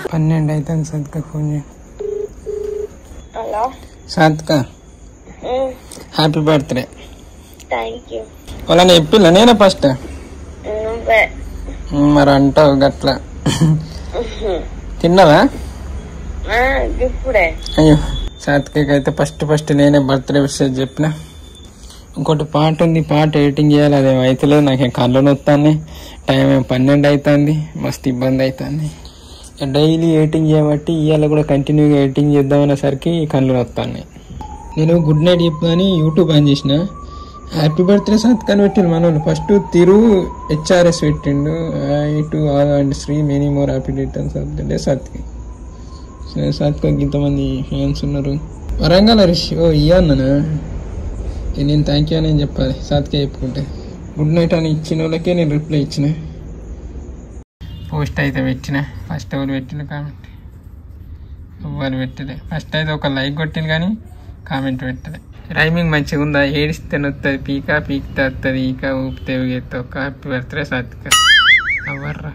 పన్నెండు అవుతుంది సత్క ఫోన్ చేయి hello Satka happy birthday thank you వాళ్ళని చెప్పిల్ల నేనే ఫస్ట్ నువ్వే మరి అంటావు గట్లా తిన్నావా ఆ, ఇప్పుడే అయ్యో సాత్విక్ అయితే ఫస్ట్ ఫస్ట్ నేనే బర్త్డే విషయం చెప్పిన ఇంకోటి పాట ఉంది పాట ఎడిటింగ్ చేయాలి అదేం అవుతలేదు నాకేం కళ్ళు నొత్తాన్ని టైం ఏం పన్నెండు అవుతుంది మస్తు ఇబ్బంది అవుతుంది డైలీ ఎడిటింగ్ చేయబట్టి ఇవాళ కూడా కంటిన్యూగా ఎడిటింగ్ చేద్దాం అనేసరికి కళ్ళు నొత్తాన్ని నేను గుడ్ నైట్ చెప్తాను యూట్యూబ్ ఆన్ చేసిన హ్యాపీ బర్త్డే సత్క్ అని పెట్టిండు మన ఫస్ట్ తిరు హెచ్ఆర్ఎస్ పెట్టిండు ఇటు all and Sri many more happy returns of the day సత్కి సత్కు ఇంతమంది ఫ్యాన్స్ ఉన్నారు వరంగల్ హరీష్ ఓ ఇయ్యన్నా నేను థ్యాంక్ యూ అని చెప్పాలి సాత్కే చెప్పుకుంటే గుడ్ నైట్ అని ఇచ్చిన వాళ్ళకే నేను రిప్లై ఇచ్చిన పోస్ట్ అయితే పెట్టిన ఫస్ట్ ఎవరు పెట్టిన కామెంట్ ఎవరు పెట్టలే ఫస్ట్ అయితే ఒక లైక్ కొట్టింది కానీ కామెంట్ పెట్టలే రైమింగ్ మంచిగా ఉందా ఏడిస్తే వస్తుంది పీకా పీకితే వస్తుంది ఈక ఊపితే ఊగితే ఒక హ్యాపీ బర్త్డే సాత్క అవర్రా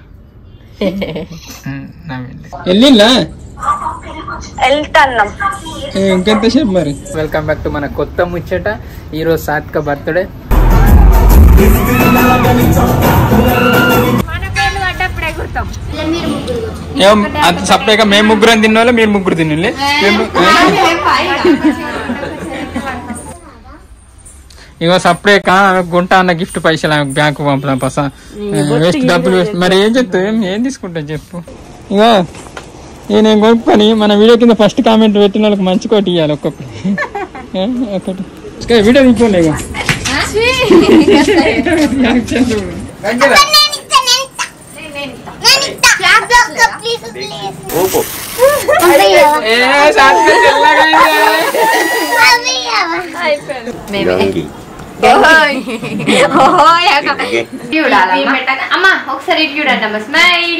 వెళ్ళిందా వెళ్తాన్నాం ఇంకెంతసేపు మరి వెల్కమ్ బ్యాక్ టు మన కొత్త ముచ్చట ఈరోజు సాత్క బర్త్డే ఏం అంత సపరేగా మేము ముగ్గురం తిన్నోళ్ళే మీరు ముగ్గురు తిన్నోళ్ళే మేము- ఇగో సపరేక గుంట అన్న గిఫ్ట్ పైసలు ఆమెకు బ్యాంకు పంపుదాం పస వేస్ట్ డబ్బులు వేస్ట్ మరి ఏం చెప్తావు ఏం ఏం తీసుకుంటావు చెప్పు ఇగో ఇక నేను కొనుక్కొని మన వీడియో కింద ఫస్ట్ కామెంట్ పెట్టిన వాళ్ళకి మంచి కోటి ఇవ్వాలి ఒక్కొక్కటి ఏ, ఒకటి ఇంకా వీడియో తీసుకోండి ఇక ఏ, సాత్విక తెల్లగా అయింది. అమ్మా ఒకసారి ఇటు చూడండి అమ్మ స్మైల్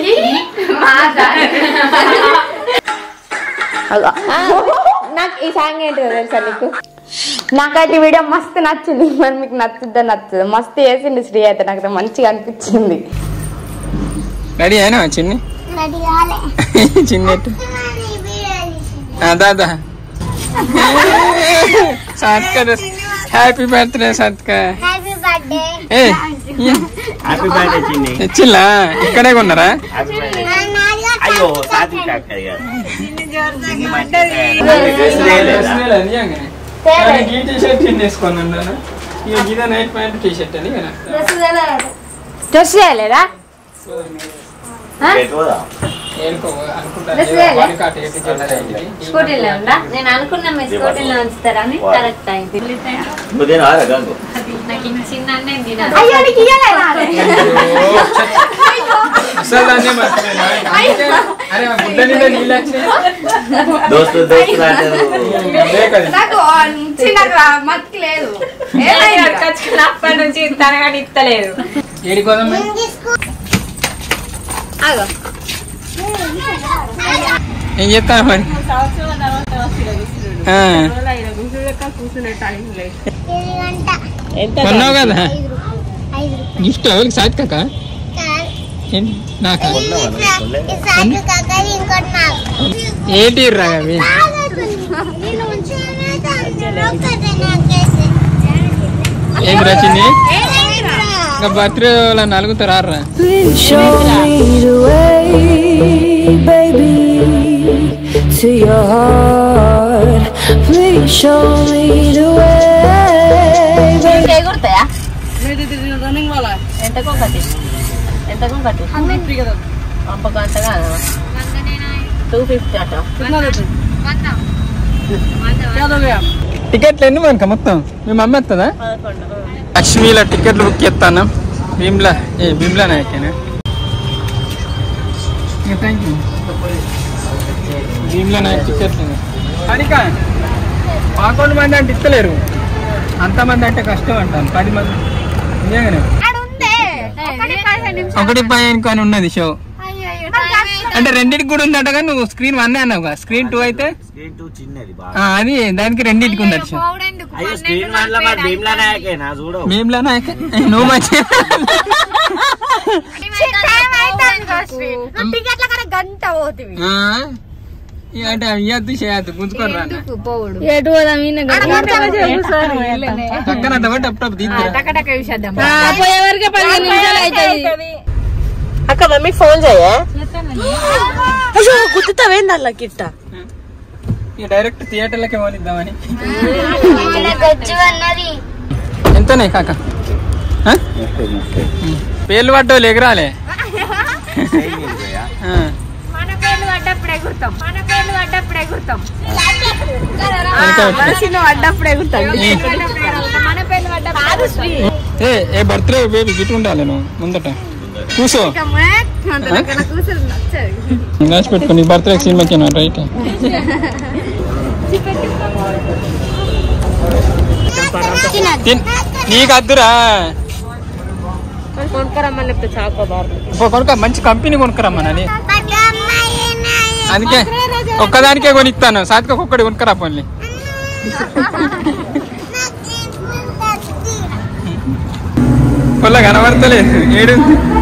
నాకు ఈ సాంగ్ ఏంటో తెలుసా నీకు నాకైతే ఈ వీడియో మస్తు నచ్చింది మరి మీకు నచ్చుద్దా నచ్చదు మస్తు వేసింది శ్రీ అయితే నాకు మంచిగా అనిపించింది రెడీ అయినా చిన్ని చిన్నట్టు దాదా Satka happy birthday Satka happy birthday ఏ హ్యాపీ బర్త్డే చిన్ని తెచ్చిల్లా ఇక్కడే కొన్నారా హ్యాపీ బర్త్డే నాది అయ్యో సాతి కాకరి గారు టీ షర్ట్ వేసుకున్నాను ఇక Geetha night pant T shirt అని కదా డ్రెస్ చేయలేదా ఏడుకో అనుకుంటా Dress ఏదో వేయాలా? వాడి కాట ఏపీ చెప్తాయి. స్కూటీలో ఉందా నేను అనుకున్నా మీరు స్కూటీలో ఉంచుతారని కరెక్ట్ అయింది నువ్వేనా గంగు నాకు ఇంక చిన్న అన్నం తినాలి అసలు దాన్నే మర్చిపోయినా. అందుకే, అరే ఆ గుడ్డ నిండా నీళ్ళు వచ్చినాయి. దోస్తులు దోస్తులు అంటారు అదే కదా. నాకు నాకు మతికి లేదు అప్పటి నుంచి ఇస్తాను కానీ ఇస్తలేదు ఏడికి పోదాం మరి? ఏం చెప్తాను మరి ఆ, కొన్నావు కదా గిఫ్ట్ ఎవరికి సాట్ కాక ఏంటి? నాకా ఈసారి కాక ఇంకోటి నాకు ఏంటి రా అవి నేను ఉంచుకునేది అందులో కదా నాకేసి ఏంటి రచింది ఇంకా బర్త్డే వాళ్ళ నలుగుతారా రా Show me the way, baby, to your heart. Please show me the way, baby. ఎగురుతాయా ఎంతకు ఒకటి ఎంతకు ఒకటి అప్పకు అంత కాదా టూ ఫిఫ్టీ అట టికెట్లు ఎన్ని మనక మొత్తం మీ మమ్మీ వస్తుందా లక్ష్మీల టికెట్లు బుక్ చేస్తాను భీమ్లా ఏ భీమ్లా నాయకేనా థ్యాంక్ యూ భీమ్లా నాయక్ టికెట్లు అనిక పదకొండు మంది అంటే ఇస్తలేరు అంతమంది అంటే కష్టం అంటాను పది మంది నిజంగానే ఒకటి పదిహేను కానీ ఉన్నది షో అంటే రెండింటికి కూడా ఉందట కానీ నువ్వు స్క్రీన్ వన్ అన్నావు స్క్రీన్ టూ అయితే స్క్రీన్ టూ చిన్నది బాగా ఆ, అది దానికి రెండింటికి ఉందట షో అయ్యో స్క్రీన్ వన్ లో మరి భీమ్లా నాయకేనా చూడు భీమ్లా నాయక్ నువ్వు మంచి టికెట్ల కన్నా గంట పోతుంది ఆ? ఇక అంటే ఇయ్యద్దు చేయద్దు గుంజుకొని రా అన్న. పోవుడు ఎటు పోదాం ఈయన పక్కన అంత పట్టి అప్పుడప్పుడు తీద్దురా. టకటక విషయం పోయే వరకే పదిహేను నిమిషాలు అవుతుంది అక్క మమ్మీ ఫోన్ చేయా అయ్యో గుర్తుతావేంది అలా కిట్ట ఇక డైరెక్ట్ థియేటర్లకి పోనిద్దామని గజ్జు అన్నది ఎంతనే కాక ఆ? పేర్లు పడ్డోళ్ళు ఎగరాలే ఆ. మన పేర్లు పడ్డప్పుడు ఎగురుతాం మన పేర్లు పడ్డప్పుడు ఎగురుతాం వెనక పెట్టు. మనసిన పడ్డప్పుడు ఎగురుతాం మన పేర్లు పడ్డప్పుడు ఏ ఏ బర్త్డే బేబీ గిట్ ఉండాలి నువ్వు ముందట కూసో కూర్చొని నచ్చదు రాసి పెట్టుకుని బర్త్డే సినిమాకి రైట్ తిన్- నీకు అద్దురా కొనుక్కరమ్మని చెప్తే చాకో బాబు ఇంకో కొనుక్క మంచి కంపెనీ కొనుక్కరమ్మనని అందుకే ఒక్కదానికే కొనిస్తాను సాతికి ఒక్కడి కొనుక్కరా పోన్లీ కొల్ల కనబడతలేదు ఏడు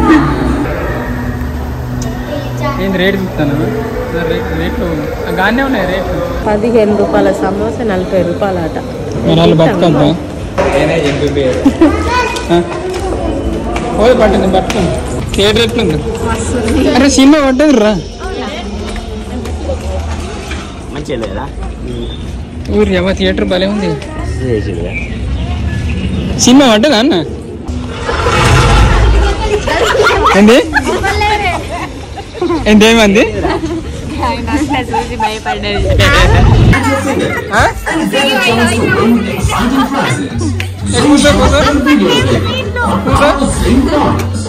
ఏంది రేటు చెప్తాను రేట్లు గానే ఉన్నాయి రేట్లు పదిహేను రూపాయల సమోసా నలభై రూపాయల ఆట మరి వాళ్ళు బతకద్దా పోయి పట్టింది పట్టుకుంది థియేటర్ ఎట్లుంది అరే సినిమా పడ్డది రా మంచిగా లేదా ఊరి అమ్మ థియేటర్ భలే ఉంది చేసిరుగా. సినిమా పడ్డదా అన్న ఏంది ఏంది ఏమంది చూసి భయపడ్డది ఆ? ఏ, కూర్చో కూర్చో కూర్చో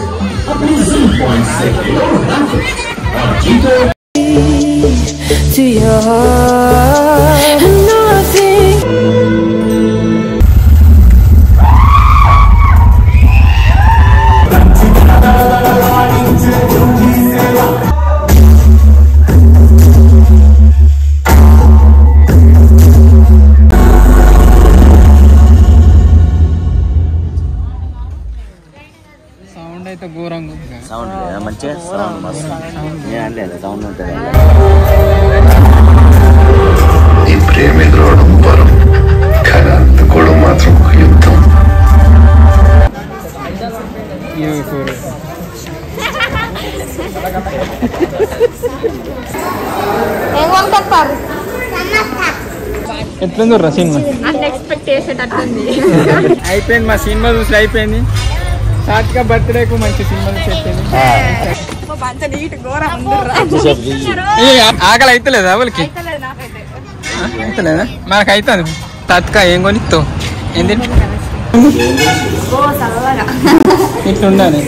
to your heart. And nothing. Sound అయితే ఘోరంగా ఉంది కదా. సౌండ్ లేదా మంచిగా సౌండ్ మస్తు నేను అనలేదు సౌండ్ ఉంటుంది నీ ప్రేమ ఎదురవడం వరం కానీ అందుకోవడం మాత్రం ఒక యుద్ధం ఇవి కూర. ఏం పంపిస్తారు ఎట్లుంది రా సినిమా అసలు ఎక్స్పెక్ట్ చేసేటట్టుంది అయిపోయింది మా సినిమా చూసి అయిపోయింది సాత్విక బర్త్డేకు మంచి సినిమా చూసి అయిపోయింది ఏ, ఆకలి అయితలేదా వాళ్ళకి అయితలేదా మనకు అవుతుంది తత్క ఏం కొనిస్తావు ఏంది ఇట్లా ఉండాలి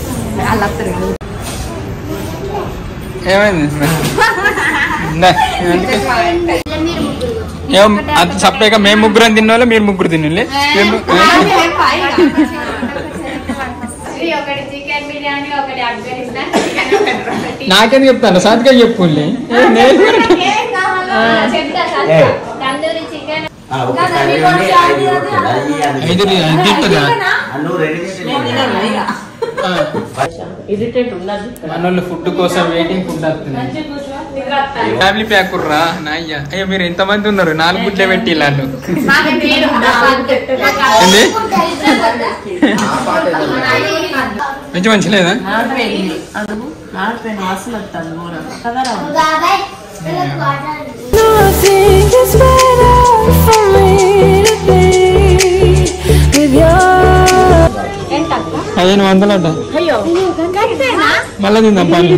ఏమైంది ఇందా, అందుకే. ఏం అది సపరేట్గా మేము ముగ్గురం తిన్నోళ్ళు మీరు ముగ్గురు తిన్నోళ్ళే మేము ఒకటి చికెన్ బిర్యానీ ఒకటి ఆఫ్ఘనిస్తాన్ చికెన్ ఒకటి రోటీ నాకేందుకు చెప్తాను సాత్విక చెప్పులే నేను ఏం కావాలో చెప్తా సార్ తందూరి చికెన్ ఆ, ఒక కర్రీ ఉండి ఐదు రొట్టెలా? ఈ అన్ని- ఐదు ఐదు తింటుందా ఆ, నువ్వు రెండు చేసి ఇరిటేట్ ఉన్నది మనోళ్ళు ఫుడ్ కోసం వెయిటింగ్ ఫుడ్ వస్తుంది ఫ్యామిలీ ప్యాక్ కుర్రా నాయ్య అయ్యో మీరు ఎంతమంది ఉన్నారు నాలుగు గుడ్లే పెట్టి వాళ్ళు ఏంది మంచి మంచి లేదా నాడిపోయింది అది నాడిపోయిన వాసన వస్తుంది ఘోరంగా కదరా Nothing is better for me to be with you. పదిహేను వందలు అంట మళ్ళీ తిందాం పళ్ళు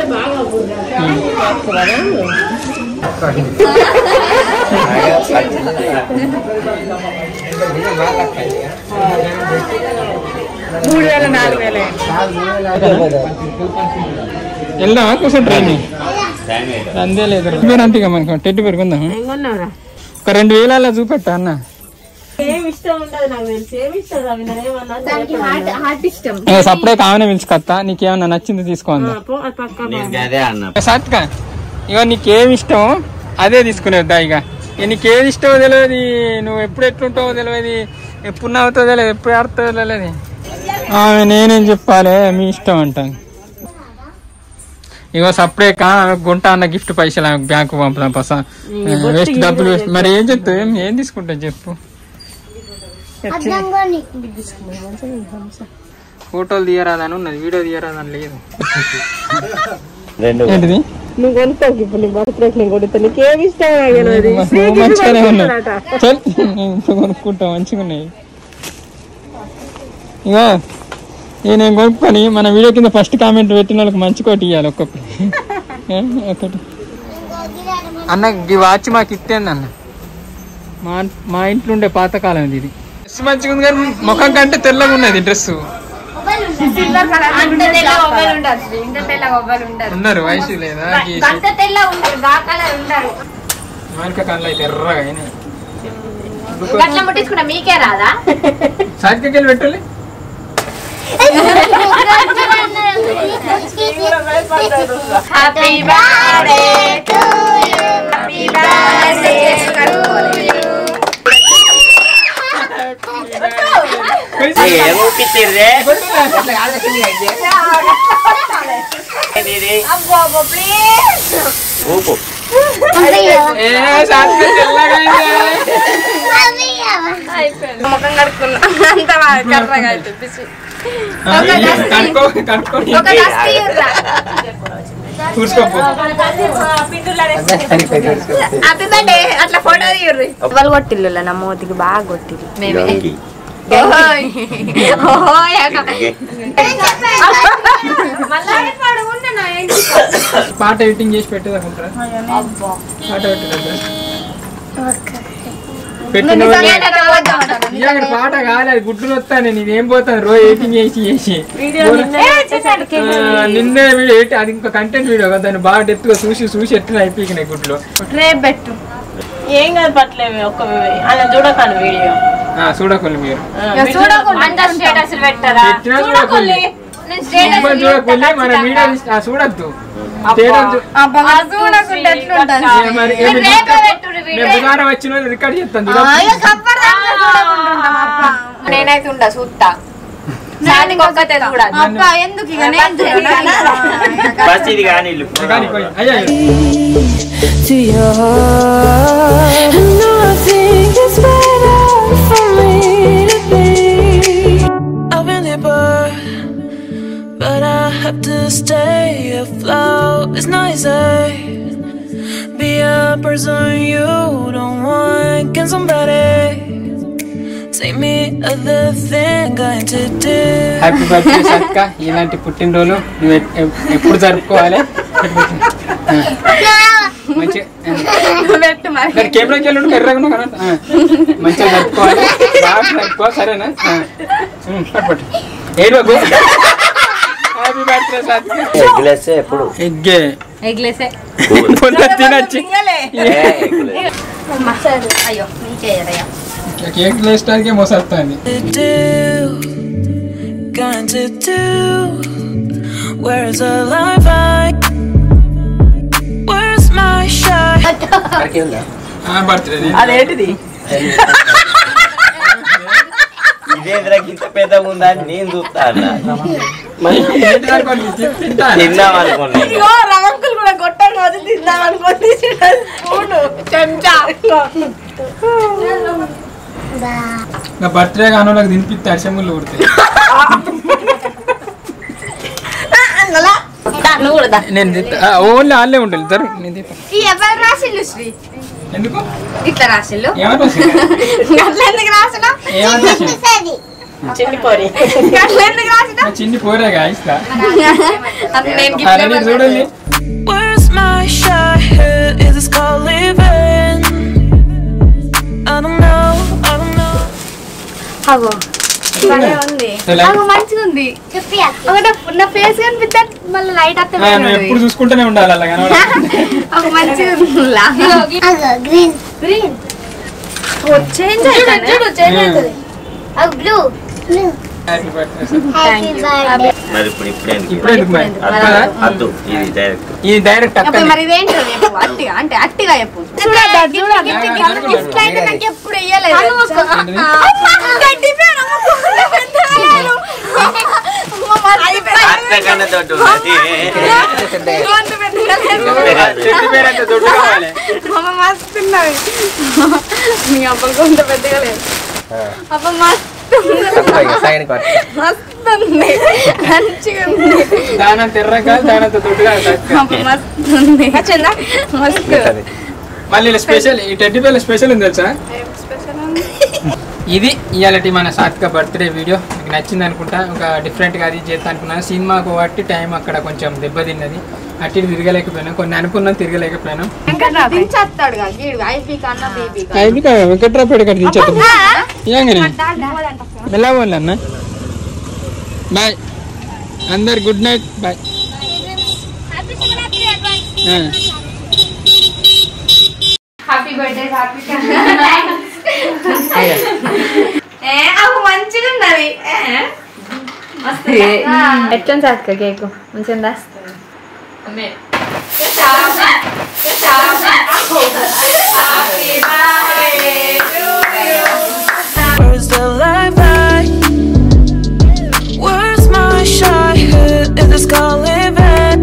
వెళ్దామా కూర్చొని ట్రైన్ టైం అయితే అందే లేదు పేరు అంటే ఇక మనకు టెడ్డి పెరుగుందాం కొన్నారా ఒక రెండు వేల అలా చూపెట్టా అన్న ఏం ఇష్టం ఉండదు నాకు తెలిసి ఏమి ఇష్టం రవి ఏమన్నా హార్ట్ ఇష్టం సప్పుడే కావనే పిలుచుకొస్తా నీకేమన్నా నచ్చింది తీసుకోండి పో అది పక్క నేను అదే అన్నా సాత్క ఇక నీకేమి ఇష్టం అదే తీసుకునేద్దా ఇక ఇక నీకేది ఇష్టమో తెలియదు నువ్వు ఎప్పుడు ఎట్లుంటావో తెలియదు ఎప్పుడు నవ్వుతావో తెలియదు ఎప్పుడు ఆడుతావో తెలియదు ఆమె నేనేం చెప్పాలి మీ ఇష్టం అంటాను ఇగో సప్పుడే కా గుంట అన్న గిఫ్ట్ పైసలు ఆమెకు బ్యాంకు పంపుదాం పస వేస్ట్ డబ్బులు వేస్ట్ మరి ఏం చెప్తావు ఏం ఏం తీసుకుంటావు చెప్పు ఫోటోలు తీయరాదని ఉన్నది వీడియో తీయరాదని లేదు రెండు ఏంటిది నువ్వు కొనుక్కోకు ఇప్పుడు నీ బర్త్డేకి నేను కొడుతా నీకేమి ఇష్టం తెలియదు. నువ్వు మంచిగానే ఉన్నావు చల్ నేను ఇప్పుడు కొనుక్కుంటా మంచిగా ఉన్నాయి ఇగో ఇక నేను కొనుక్కొని మన వీడియో కింద ఫస్ట్ కామెంట్ పెట్టిన వాళ్ళకి మంచి కోటి ఇవ్వాలి ఒక్కొక్కటి ఏ? ఒకటి అన్న ఈ వాచ్ మాకు ఇచ్చేయండి అన్న మా మా ఇంట్లో ఉండే పాతకాలం ఇది ఇది డ్రెస్ మంచిగా ఉంది కానీ ముఖం కంటే తెల్లగా ఉన్నది డ్రెస్ సిల్వర్ కలర్ అంత తెల్ల ఒవ్వలు ఉండదు ఇంత తెల్ల ఒవ్వలు ఉండదు ఉన్నారు వయసు లేదా గీసి. అంత తెల్ల ఉండదు గా కలర్ ఉండరు మామిడికాయ కళ్ళు అయితే ఎర్రగా అయినాయి గట్ల ముట్టించుకున్నా మీకే రాదా సాటికెళ్ళి పెట్టాలి happy birthday to you happy birthday ఏం ఊపిచ్చిర్రే? ఇది ఊపు ఏ సాటికెళ్ళి తెల్లగా అయింది. ముఖం కడుక్కున్నా అంత కర్రగా అయితే పిసి ఆ, ఈ కనుక్కో కనుక్కోని ఒక దస్తి ఇవ్వరా చూసుకోపో హ్యాపీ బర్త్డే అట్లా ఫోటో తీయర్రి వాళ్ళు కొట్టిల్లు నా మోతికి బాగా కొట్టిల్లు లొంగి. పాట ఎడిటింగ్ చేసి పెట్టేదాకుంటారా పాట పెట్టేదా పెట్టిన వాళ్ళు- ఇయ్య, అక్కడ పాట కాదు అది గుడ్లు వస్తాను నేను ఏం పోతాను రోజు ఎడిటింగ్ చేసి చేసి ఆ, నిన్నే వీడియో ఎడిట్ అది ఇంకా కంటెంట్ వీడియో కదా దాన్ని బాగా డెత్ గా చూసి చూసి ఎట్లా అయిపోయినాయి గుడ్లు రేపు పెట్టు ఏం కాదు పట్లేవి ఒక్క అలా చూడకాను వీడియో ఆ, చూడకండి మీరు చూడకుండా స్టేటస్ పెట్టరా పెట్టినా చూడకండి నేను స్టేటస్ ఇబ్బంది చూడకండి మన వీడియో తీసి- ఆ, చూడద్దు స్టేటస్ చూ- చూడకుండా ఎట్లుంటుంది ఏ, మరి ఏమి రేపే పెట్టుర్రి నేను బుధవారం వచ్చిన వాళ్ళు రికార్డ్ చేస్తాను చూడ నేనైతే ఉండా చూస్తా సాటికి ఒక్కతే చూడాలి అబ్బా ఎందుకు ఇక నేను ఫస్ట్ ఇది కానీ ఇల్లు. కానీ పోయి. అయ్యా to your heart. And nothing is better for me to be. I've been there, but, but I have to stay afloat. It's not easy. Be a person you don't want. Can somebody take me other thing going to do? Happy birthday Satka ఇలాంటి పుట్టినరోజు నువ్వు ఎప్- ఎప్- ఎప్పుడు జరుపుకోవాలి మంచిగా పెట్టు మరి మరి కెమెరాకి వెళ్ళి ఎర్రగా ఉన్నావు కదా ఆ. మంచిగా జరుపుకోవాలి బాగా జరుపుకో సరేనా ఆ. ఉమ్, పట్టు పట్టు ఏడు హ్యాపీ బర్త్డే సత్క ఎగ్గులేస్తే ఎప్పుడు ఎగ్గే ఎగ్లేసే పొద్దు తినొచ్చి ఏ, ఎగ్గులేదు. అయ్యో నీకే అయ్యా కేక్ వేయడానికి మోసొస్తుంది to do, going to do. Where's the life I? Where's my shine? Birthday అదేంటిది ఇదేంద్రా ఇంత పెద్దగా ఉందా అని నేను చూస్తా అన్న తింటా తిందాం అనుకున్నా ఇగో రవంకులు కూడా గొట్టం కాదు తిందాం అనుకోండి స్పూను చెంచా నా బర్త్డే కాను నాకు తినిపిస్తే అరిసెముళ్ళు కొడతాయి నువ్వు కూడా దా. నేను తింటా ఓన్లీ వాళ్ళే ఉంటుంది ఇద్దరు నేను తింటా ఈ ఎవరు రాసిల్లు శ్రీ ఎందుకు ఇట్లా రాసిల్లు ఏమంటావు గట్ల ఎందుకు రాసిన ఏమంటావు చిన్ని పోరి గట్ల ఎందుకు రాసిన నా చిన్ని పోరేగా ఇస్తా అది నేను ఆ, గిఫ్ట్ రెడీ చూడండి Where's my shine? Is this called living? I don't know. I don't know. అగో భలే ఉంది ఎలా? అగో మంచిగా ఉంది ఒకటి నా ఫేస్ కనిపిస్తే మళ్ళీ లైట్ ఆ, నువ్వు ఎప్పుడు చూసుకుంటూనే ఉండాలి అలా కనబడ ఒక మంచిగా ఉంది గ్రీన్ గ్రీన్ చేంజ్ అవుతుంది చూడు చేంజ్ అవుతుంది blue happy birthday happy birthday మరి ఇప్పుడు ఇప్పుడే ఎందుకు? ఇప్పుడు ఎందుకు మరి అద్దు, అద్దు ఇది డైరెక్ట్ ఇది డైరెక్ట్ అప్పుడు అక్కడ మరి ఇదేంటో చెప్పు అట్టిగా అంటే అట్టిగా చెప్పు గిఫ్ట్ అయితే నాకు ఎప్పుడు ఇయ్యలేదు అంతకన్నా తోటి ఉన్నది. చెట్టు పేరు అంత దొడ్డు కావాలి అమ్మ మస్తు ఉన్నది మీ అబ్బలు కొంత పెద్దగా లేదు అబ్బ మస్తు సైడ్కి పట్టు. మస్తు ఉంది మంచిగా ఉంది దానంత ఎర్ర కాదు దానంత దొడ్డు కాదు అబ్బ మస్తు ఉంది మస్తు మళ్ళీ ఇలా స్పెషల్ ఈ టెడ్డి పేర్ల స్పెషల్ ఉంది తెలుసా ఇది ఇవాళ మన సాత్విక బర్త్డే వీడియో మీకు నచ్చింది అనుకుంటా ఒక డిఫరెంట్గా అది చేస్తా అనుకున్నాను సినిమాకు బట్టి టైం అక్కడ కొంచెం దెబ్బతిన్నది అటు ఇటు తిరగలేకపోయినా కొన్ని అనుకున్నాం తిరగలేకపోయినాం దించేస్తాడు ఐపీ కన్నా బేబీ అయిపోయి వెంకట్రాపేట ఇక్కడ దించేద్దాం ఏంగని ఎలా పోలే అన్న బాయ్ అందరు good night bye happy birthday happy ఏ అవు మంచిగా ఉన్నది మస్తు ఎట్లా సాత్క కేక్ మంచిగా Where's the light light? Where's my shy head? Is this calling back?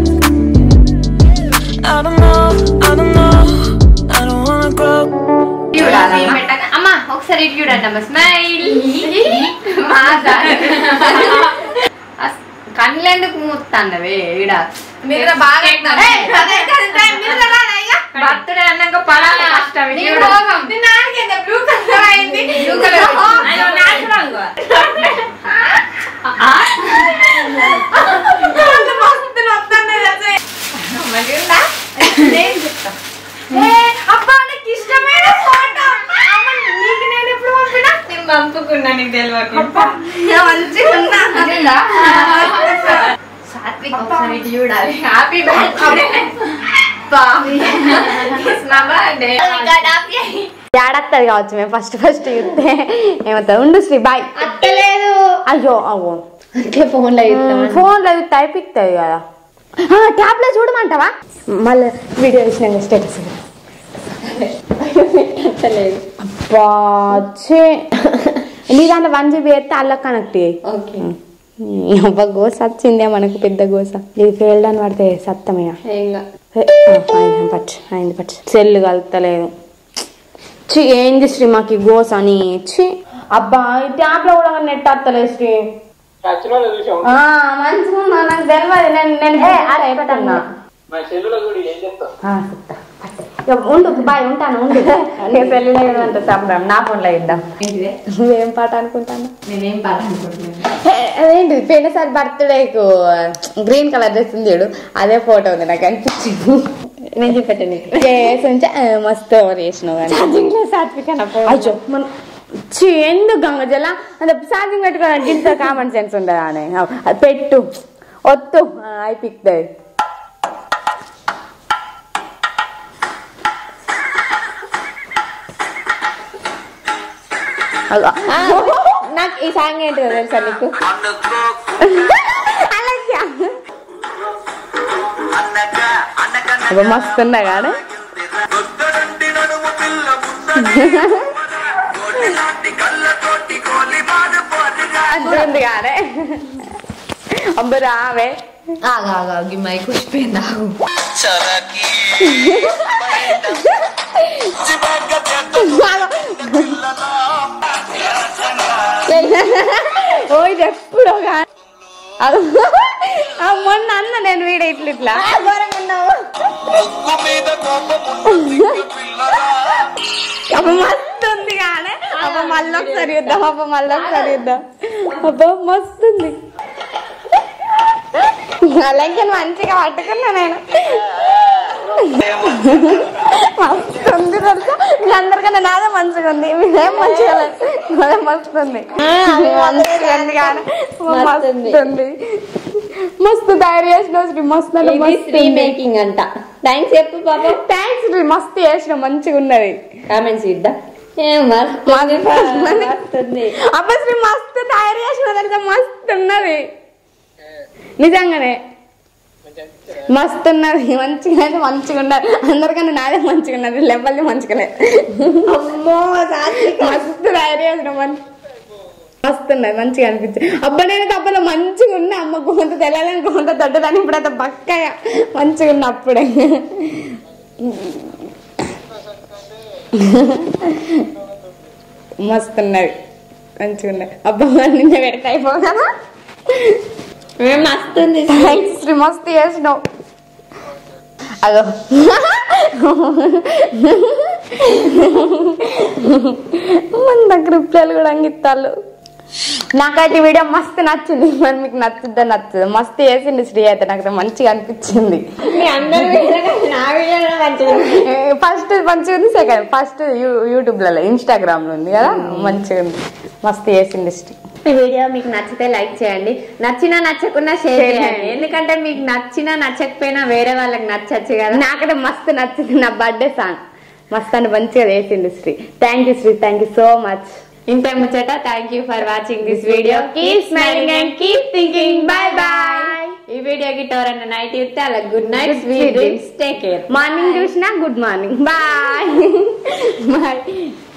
I don't know, I don't know, I don't wanna grow. అమ్మ ఒకసారి ఇటు చూడండి అమ్మ స్మైల్ కళ్ళు ఎందుకు మూస్తాండవే ఈడ మీరు బాగా బర్త్డే అన్నాక పడాలి కష్టం బ్లూ కలర్ అయింది బ్లూ కలర్ అబ్బా నాకు ఇష్టమైన ఫోటో అమ్మ నీకు నేను ఎప్పుడు పంపినా నేను పంపుకున్నా నీకు తెలియదు మంచిగా ఉన్నా సాత్విక్ ఒకసారి ఇటు చూడాలి హ్యాపీ బర్త్డే ఏడత్తది కావచ్చు మేము ఫస్ట్ ఫస్ట్ చూస్తే ఏమవుతుంది ఉండు శ్రీ బాయ్ అత్తలేదు అయ్యో అవ్వో అంటే ఫోన్ లో ఫోన్ లో టైప్ ఇస్తుంది కదా ట్యాబ్ లో చూడమంటావా మళ్ళీ వీడియో ఇచ్చిన స్టేటస్ అబ్బా ఛీ. నీ దాంట్లో వన్ జీబీ అయితే అల్ల కనెక్ట్ అయ్యి ఓకే అబ్బ గోస వచ్చిందే మనకు పెద్ద గోస ఇది ఫెయిల్డ్ అని పడితే సత్తమే అయింది పట్టు అయింది పట్టు సెల్ కలుతలేదు చి ఏంది శ్రీ మాకు ఈ గోస అని చి అబ్బా ఈ ట్యాబ్ లో కూడా నెట్ వస్తలేదు శ్రీ వచ్చిన వాళ్ళు చూసాం ఆ, మంచిగా ఉందా? నాకు తెలియదు నేను నేను పెట్టన్నా మా చెల్లులో కూడా ఏం చెప్తాం ఉండు బాయ్ ఉంటాను ఉండు నేను సెల్ అంటే చెప్పడం నా ఫోన్ లో ఇద్దాం నువ్వేం పాట అనుకుంటాను నేనేం పాట అనుకుంటున్నాను అదేంటి పోయినసారి బర్త్డేకు గ్రీన్ కలర్ డ్రెస్ ఉంది చూడు అదే ఫోటో ఉంది నాకు అనిపించింది నేను చూపెట్టాను నీకు చేసి ఉంచా, ఆ, మస్తు ఓవర్ చేసినావు కానీ అయ్యో మన ఛీ, ఎందుకు గంగజల అంటే ఛార్జింగ్ పెట్టుకోవడానికి ఇంత కామన్ సెన్స్ ఉండదా అని అది పెట్టు వద్దు అయిపోతుంది నాకు ఈ సాంగ్ ఏంటో తెలుసా నీకు అలాగే అబ్బా, మస్తు ఉన్నా కానీ ఉంది కానీ అబ్బు రావే ఆగా ఆగా గిమ్మాయి కుషిపోయింది ఆగు ఓ ఇది ఎప్పుడో కానీ మొన్న అన్న నేను వీడ ఇట్లా ఇట్లా అబ్బ మస్తు ఉంది కానీ అబ్బ మళ్ళీ ఒకసారి చూద్దాం అబ్బ మళ్ళీ ఒకసారి చూద్దాం అబ్బ మస్తు ఉంది అలాగే మంచిగా పట్టుకున్నా నేను మస్తు ఉంది తెలుసా మీరందరికన్నా నాదే మంచిగా ఉంది మీరేం మంచిగా లేదు నాదే మస్తు ఉంది మంచిగా ఉంది కానీ మస్తు ఉంది మస్తు తయారు చేసిన శ్రీ మస్తు అంటే మస్తు మేకింగ్ అంట థ్యాంక్స్ చెప్పు పాప థ్యాంక్స్ శ్రీ మస్తు చేసిన మంచిగా ఉన్నది కామెంట్స్ ఇద్దా ఏం మస్తుంది అబ్బా శ్రీ మస్తు తయారు చేసిన తెలుసా మస్తు ఉన్నది నిజంగానే మస్తు ఉన్నది మంచిగా అయితే మంచిగా ఉన్నది అందరికన్నా నాదే మంచిగా ఉన్నది లెవెల్ది మంచిగా లేదు అమ్మో మస్తు తయారు చేసిన మంచి వస్తున్నది మంచిగా అనిపించింది అబ్బా నేను అబ్బలో మంచిగా ఉన్నా అమ్మ గొంత తెల్లని గొంత దొడ్డదని ఇప్పుడు అంత బక్కగా మంచిగా ఉన్న అప్పుడే మస్తున్నది మంచిగా ఉన్నది అబ్బా నిన్న పెడితే అయిపోదా మేము మస్తుంది థ్యాంక్స్ శ్రీ మస్తు చేసినావు అదో మన దగ్గర పిల్లలు కూడా అంగిత్తాలు నాకైతే ఈ వీడియో మస్తు నచ్చింది మరి మీకు నచ్చుద్దా నచ్చదు మస్తు వేసింది శ్రీ అయితే నాకు మంచిగా అనిపించింది ఫస్ట్ మంచిగా ఉంది సెకండ్ ఫస్ట్ యూట్యూబ్ లలో ఇన్స్టాగ్రామ్ లో ఉంది కదా మంచిగా ఉంది మస్తు వేసింది శ్రీ ఈ వీడియో మీకు నచ్చితే లైక్ చేయండి నచ్చినా నచ్చకున్నా షేర్ చేయండి ఎందుకంటే మీకు నచ్చినా నచ్చకపోయినా వేరే వాళ్ళకి నచ్చచ్చు కదా నాకైతే మస్తు నచ్చింది నా బర్త్డే సాంగ్ మస్తు అని మంచిగా వేసింది Sri thank you Sri thank you so much ఇంతే ముచ్చట thank you for watching this video keep smiling and keep thinking bye bye ఈ వీడియోకి ఎవరన్నా నైట్ ఇస్తే అలా good night sweet dreams take care morning చూసినా గుడ్ మార్నింగ్ బాయ్ బాయ్